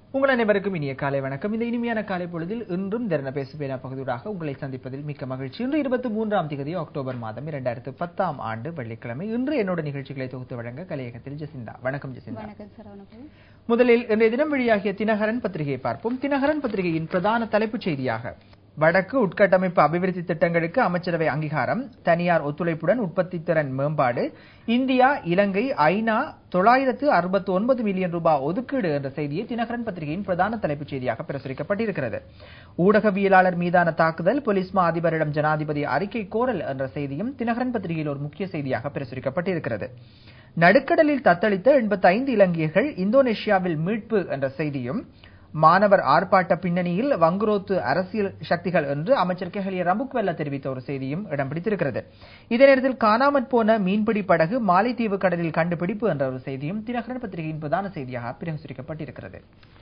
உங்கள் அனைவருக்கும் இனிய காலை வணக்கம் இந்த இனிமையான காலை பொழுதில் இன்றும் திறன பேசுபேனா பகுதியூடாக உங்களை சந்திப்பதில் மிக்க மகிழ்ச்சி இன்று இருபத்தி மூன்றாம் தேதி அக்டோபர் மாதம் இரண்டாயிரத்து பத்தாம் ஆண்டு வெள்ளிக்கிழமை இன்று என்னோட நிகழ்ச்சிகளை தொகுத்து வழங்க கலையகத்தில் ஜெசிந்தா வணக்கம் ஜெசிந்தா வணக்கம் சரவணபவன் முதலில் இன்றைய தினம் வெளியாகிய தினகரன் பத்திரிகையை பார்ப்போம் தினகரன் பத்திரிகையின் பிரதான தலைப்புச் செய்தியாக வடக்கு உட்கட்டமைப்பு அபிவிருத்தி திட்டங்களுக்கு அமைச்சரவை அங்கீகாரம் தனியார் ஒத்துழைப்புடன் உற்பத்தி திறன் மேம்பாடு இந்தியா இலங்கை ஐநா தொள்ளாயிரத்து அறுபத்தி ஒன்பது மில்லியன் ரூபாய் ஒதுக்கீடு என்ற செய்தியை தினகரன் பத்திரிகையின் பிரதான தலைப்புச் செய்தியாக பிரசுரிக்கப்பட்டிருக்கிறது ஊடகவியலாளர் மீதான தாக்குதல் போலீஸ் மா அதிபரிடம் ஜனாதிபதி அறிக்கை கோரல் என்ற செய்தியும் தினகரன் பத்திரிகையில் ஒரு முக்கிய செய்தியாக பிரசுரிக்கப்பட்டிருக்கிறது நடுக்கடலில் தத்தளித்த எண்பத்தி ஐந்து இலங்கையர்கள் இந்தோனேஷியாவில் மீட்பு என்ற செய்தியும் மாணவர் ஆர்ப்பாட்ட பின்னணியில் வங்குரோத்து அரசியல் சக்திகள் என்று அமைச்சர் கெஹலிய ரம்புக்வெல்ல தெரிவித்த ஒரு செய்தியும் இடம் பிடித்திருக்கிறது இதே நேரத்தில் காணாமற் போன மீன்பிடி படகு மாலைத்தீவு கடலில் கண்டுபிடிப்பு என்ற ஒரு செய்தியும் தினகரன் பத்திரிகையின் பிரதான செய்தியாக பிரசுரிக்கப்பட்டிருக்கிறது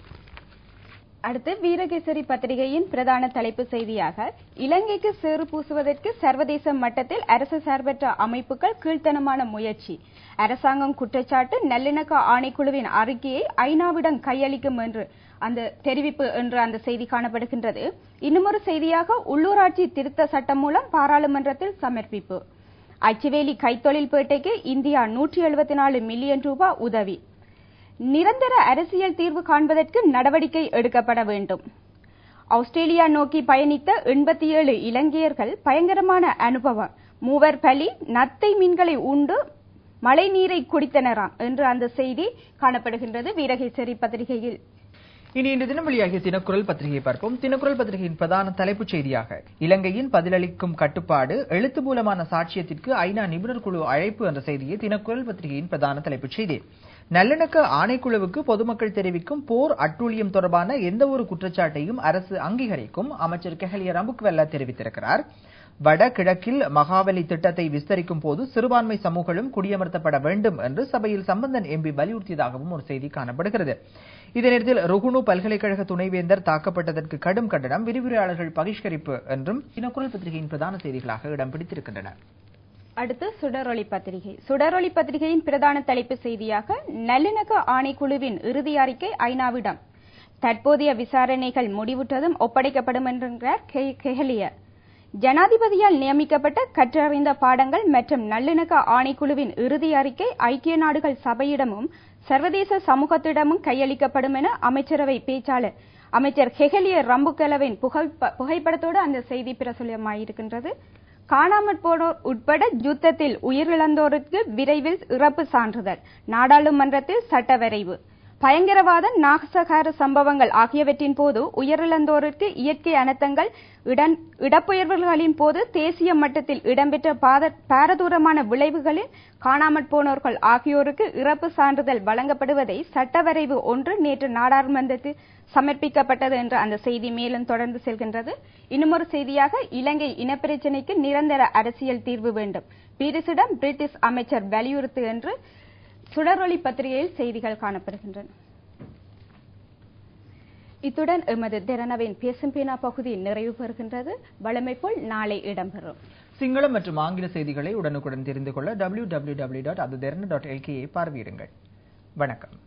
அடுத்து வீரகேசரி பத்திரிகையின் பிரதான தலைப்பு செய்தியாக இலங்கைக்கு சேறு பூசுவதற்கு சர்வதேச மட்டத்தில் அரசு சார்பற்ற அமைப்புகள் கீழ்த்தனமான முயற்சி அரசாங்கம் குற்றச்சாட்டு நல்லிணக்க ஆணைக்குழுவின் அறிக்கையை ஐநாவிடம் கையளிக்கும் என்று அந்த தெரிவிப்பு என்று அந்த செய்தி காணப்படுகின்றது இன்னுமொரு செய்தியாக உள்ளூராட்சி திருத்த சட்டம் மூலம் பாராளுமன்றத்தில் சமர்ப்பிப்பு அச்சுவேலி கைத்தொழில் பேட்டைக்கு இந்தியா நூற்றி எழுபத்தி நாலு மில்லியன் ரூபாய் உதவி நிரந்தர அரசியல் தீர்வு காண்பதற்கு நடவடிக்கை எடுக்கப்பட வேண்டும் ஆஸ்திரேலியா நோக்கி பயணித்த எண்பத்தி ஏழு இலங்கையர்கள் பயங்கரமான அனுபவம் மூவர் பலி நத்தை மீன்களை உண்டு மழை நீரை குடித்தனராம் என்று அந்த செய்தி காணப்படுகின்றது வீரகேசரி பத்திரிகையில் இனி இன்று தினம் வெளியாகிய தினக்குரல் பத்திரிகையை பார்ப்போம் தினக்குரல் பத்திரிகையின் பிரதான தலைப்புச் செய்தியாக இலங்கையின் பதிலளிக்கும் கட்டுப்பாடு எழுத்து மூலமான சாட்சியத்திற்கு ஐநா நிபுணர் குழு அழைப்பு என்ற செய்தியை தினக்குரல் பத்திரிகையின் பிரதான தலைப்புச் செய்தி நல்லிணக்க ஆணைக்குழுவுக்கு பொதுமக்கள் தெரிவிக்கும் போர் அட்டூழியம் தொடர்பான எந்த ஒரு குற்றச்சாட்டையும் அரசு அங்கீகரிக்கும் அமைச்சர் கெஹலிய ரம்புக்வெல்ல தெரிவித்திருக்கிறார் வடகிழக்கில் மகாவலி திட்டத்தை விஸ்தரிக்கும் போது சிறுபான்மை சமூகங்களும் குடியமர்த்தப்பட வேண்டும் என்று சபையில் சம்பந்தன் எம்பி வலியுறுத்தியதாகவும் ஒரு செய்தி காணப்படுகிறது இதே நேரத்தில் ருகுணு பல்கலைக்கழக துணைவேந்தர் தாக்கப்பட்டதற்கு கடும் கண்டனம் விரிவுரையாளர்கள் பகிஷ்கரிப்பு என்றும் தினக்குரல் பத்திரிகையின் பிரதான செய்திகளாக இடம் பிடித்திருக்கின்றன அடுத்து சுடரொளி பத்திரிகை சுடரொளி பத்திரிகையின் பிரதான தலைப்பு செய்தியாக நல்லிணக்க ஆணைக்குழுவின் இறுதி அறிக்கை ஐநாவிடம் தற்போதைய விசாரணைகள் முடிவுற்றதும் ஒப்படைக்கப்படும் என்கிறார் கெஹலிய ஜனாதிபதியால் நியமிக்கப்பட்ட கற்றறிந்த பாடங்கள் மற்றும் நல்லிணக்க ஆணைக்குழுவின் இறுதி அறிக்கை ஐக்கிய நாடுகள் சபையிடமும் சர்வதேச சமூகத்திடமும் கையளிக்கப்படும் என அமைச்சரவை பேச்சாளர் அமைச்சர் ஹெகலிய ரம்புகலவின் புகைப்படத்தோடு அந்த செய்தி பிரசுரமாயிருக்கின்றது காணாமற் போனோர் உட்பட யுத்தத்தில் உயிரிழந்தோருக்கு விரைவில் இறப்பு சான்றிதழ் நாடாளுமன்றத்தில் சட்ட வரைவு பயங்கரவாத நாசகார சம்பவங்கள் ஆகியவற்றின் போது உயிரிழந்தோருக்கு இயற்கை அனர்த்தங்கள் இடப்பெயர்வுகளின் போது தேசிய மட்டத்தில் இடம்பெற்ற பாரதூரமான விளைவுகளில் காணாமற் போனோர்கள் ஆகியோருக்கு இறப்பு சான்றிதழ் வழங்கப்படுவதை சட்டவரைவு ஒன்று நேற்று நாடாளுமன்றத்தில் சமர்ப்பிக்கப்பட்டது என்ற அந்த செய்தி மேலும் தொடர்ந்து செல்கின்றது இன்னுமொரு செய்தியாக இலங்கை இனப்பிரச்சினைக்கு நிரந்தர அரசியல் தீர்வு வேண்டும் பீரிஸிடம் பிரிட்டிஷ் அமைச்சர் வலியுறுத்து என்று சுடரொளி பத்திரிகையில் செய்திகள் காணப்படுகின்றன இத்துடன் எமது திறனவின் பேசும் பேனா பகுதி நிறைவு பெறுகின்றது வழமை போல் நாளை இடம்பெறும் சிங்களம் மற்றும் ஆங்கில செய்திகளை உடனுக்குடன் தெரிந்து கொள்ள டபிள்யூ டபிள்யூ டபிள்யூ டாட் அது டாட் எல்கேயை பார்வையிடுங்கள் வணக்கம்